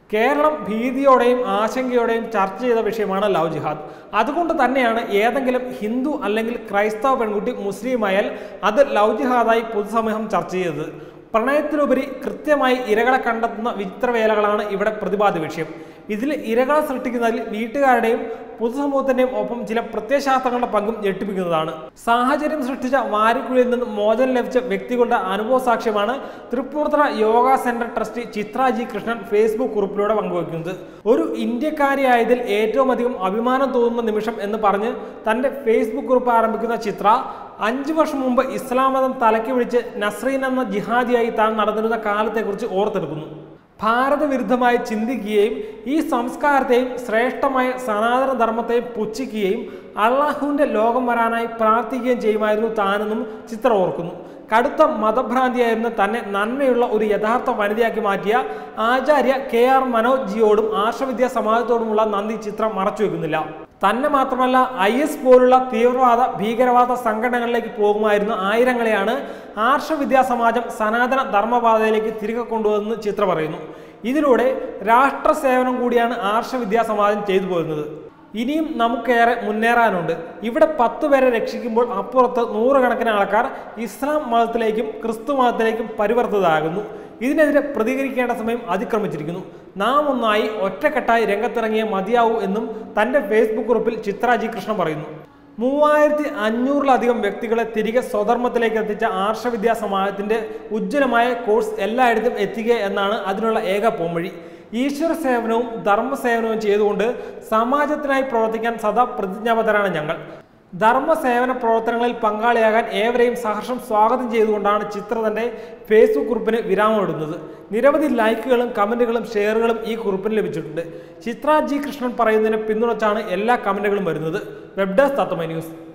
കേരളം ഭീതിയോടെയും ആശങ്കയോടെയും ചർച്ച ചെയ്ത വിഷയമാണ് ലവ് ജിഹാദ് അതുകൊണ്ട് തന്നെയാണ് ഏതെങ്കിലും ഹിന്ദു അല്ലെങ്കിൽ ക്രൈസ്തവ പെൺകുട്ടി മുസ്ലിമായാൽ അത് ലവ് ജിഹാദായി പൊതുസമൂഹം ചർച്ച ചെയ്തത് പ്രണയത്തിലുപരി കൃത്യമായി ഇരകളെ കണ്ടെത്തുന്ന വിചിത്രവേലകളാണ് ഇവിടെ പ്രതിപാദ്യ വിഷയം ഇതിൽ ഇരകളെ സൃഷ്ടിക്കുന്നതിൽ വീട്ടുകാരുടെയും പൊതുസമൂഹത്തിന്റെയും ഒപ്പം ചില പ്രത്യയശാസ്ത്രങ്ങളുടെ പങ്കും ഞെട്ടിപ്പിക്കുന്നതാണ് സാഹചര്യം സൃഷ്ടിച്ച വാരിക്കുഴിയിൽ നിന്ന് മോചനം ലഭിച്ച വ്യക്തികളുടെ അനുഭവ സാക്ഷ്യമാണ് Thripunithura yoga centre trustee Chitra G Krishnan Facebook കുറിപ്പിലൂടെ പങ്കുവയ്ക്കുന്നത് ഒരു ഇന്ത്യക്കാരിയായതിൽ ഏറ്റവും അധികം അഭിമാനം തോന്നുന്ന നിമിഷം എന്ന് പറഞ്ഞ് തന്റെ ഫേസ്ബുക്ക് കുറിപ്പ് ആരംഭിക്കുന്ന ചിത്ര അഞ്ചു വർഷം മുമ്പ് ഇസ്ലാം മതം തലയ്ക്ക് പിടിച്ച് നസ്രീൻ എന്ന ജിഹാദിയായി താൻ നടന്നിരുന്ന കാലത്തെക്കുറിച്ച് ഓർത്തെടുക്കുന്നു ഭാരതവിരുദ്ധമായി ചിന്തിക്കുകയും ഈ സംസ്കാരത്തെയും ശ്രേഷ്ഠമായ സനാതന ധർമ്മത്തെയും പുച്ഛിക്കുകയും അള്ളാഹുവിൻ്റെ ലോകം വരാനായി പ്രാർത്ഥിക്കുകയും ചെയ്യുമായിരുന്നു താനെന്നും ചിത്രം ഓർക്കുന്നു കടുത്ത മതഭ്രാന്തിയായിരുന്ന തന്നെ നന്മയുള്ള ഒരു യഥാർത്ഥ വനിതയാക്കി മാറ്റിയ ആചാര്യ കെ ആർ മനോജ് ജിയോടും ആർഷവിദ്യാ സമാജത്തോടുമുള്ള നന്ദി ചിത്രം മറച്ചുവെക്കുന്നില്ല തന്നെ മാത്രമല്ല ഐ എസ് പോലുള്ള തീവ്രവാദ ഭീകരവാദ സംഘടനകളിലേക്ക് പോകുമായിരുന്ന ആയിരങ്ങളെയാണ് ആർഷവിദ്യാ സമാജം സനാതന ധർമ്മപാതയിലേക്ക് തിരികെ കൊണ്ടുവന്ന് ചിത്ര പറയുന്നു ഇതിലൂടെ രാഷ്ട്ര സേവനം കൂടിയാണ് ആർഷവിദ്യാ സമാജം ചെയ്തു പോരുന്നത് ഇനിയും നമുക്കേറെ മുന്നേറാനുണ്ട് ഇവിടെ പത്ത് പേരെ രക്ഷിക്കുമ്പോൾ അപ്പുറത്ത് നൂറുകണക്കിന് ആൾക്കാർ ഇസ്ലാം മതത്തിലേക്കും ക്രിസ്തു മതത്തിലേക്കും പരിവർത്തിതരാകുന്നു ഇതിനെതിരെ പ്രതികരിക്കേണ്ട സമയം അതിക്രമിച്ചിരിക്കുന്നു നാം ഒന്നായി ഒറ്റക്കെട്ടായി രംഗത്തിറങ്ങിയ മതിയാവൂ എന്നും തന്റെ ഫേസ്ബുക്ക് കുറിപ്പിൽ ചിത്രാജി കൃഷ്ണൻ പറയുന്നു മൂവായിരത്തി അഞ്ഞൂറിലധികം വ്യക്തികളെ തിരികെ സ്വധർമ്മത്തിലേക്ക് എത്തിച്ച ആർഷവിദ്യാ സമാജത്തിന്റെ ഉജ്ജ്വലമായ കോഴ്സ് എല്ലായിടത്തും എത്തിക്കുക എന്നാണ് അതിനുള്ള ഏക പോംവഴി ഈശ്വര സേവനവും ധർമ്മസേവനവും ചെയ്തുകൊണ്ട് സമാജത്തിനായി പ്രവർത്തിക്കാൻ സദാ പ്രതിജ്ഞാബദ്ധരാണ് ഞങ്ങൾ ധർമ്മ സേവന പ്രവർത്തനങ്ങളിൽ പങ്കാളിയാകാൻ ഏവരെയും സഹർഷം സ്വാഗതം ചെയ്തുകൊണ്ടാണ് ചിത്ര തന്റെ ഫേസ്ബുക്ക് കുറിപ്പിന് വിരാമമിടുന്നത് നിരവധി ലൈക്കുകളും കമന്റുകളും ഷെയറുകളും ഈ കുറിപ്പിന് ലഭിച്ചിട്ടുണ്ട് ചിത്ര ജി കൃഷ്ണൻ പറയുന്നതിനെ പിന്തുണച്ചാണ് എല്ലാ കമന്റുകളും വരുന്നത് വെബ് ഡെസ്ക് തത്വമൈ ന്യൂസ്